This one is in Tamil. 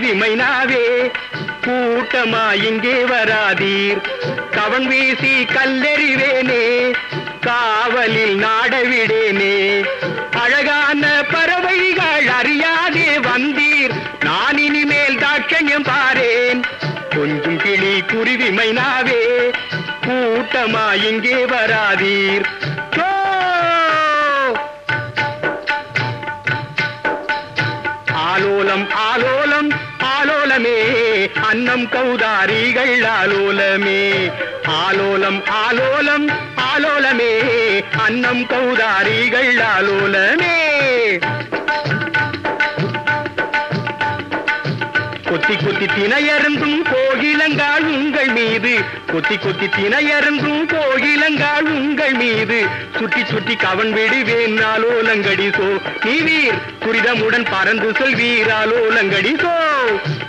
குருவி மைனாவே கூட்டமா இங்கே வராதீர் கவன் வீசி கல்லெறிவேனே காவலில் நாடவிடேனே அழகான பறவைகள் அறியாதே வந்தீர் நான் இனிமேல் தாட்சண்யம் பாரேன் கொஞ்சம் கிளி குருவி மைனாவே கூட்டமா இங்கே வராதீர் ஓ! ஆலோலம் ஆலோலம் ஆலோலமே அன்னம் கௌதாரிகள் ஆலோலமே ஆலோலம் ஆலோலம் ஆலோலமே அன்னம் கௌதாரிகள் ஆலோலமே கொத்தி கொத்தி திணையருந்தும் கோகிலங்கால் உங்கள் மீது கொத்தி கொத்தி திணையருந்தும் கோகிலங்கால் உங்கள் மீது சுற்றி சுற்றி கவன் விடுவேன் ஆலோலங்கடி சோ நீ வீர் துரிதமுடன் பறந்து செல்வீர் ஆலோலங்கடி சோ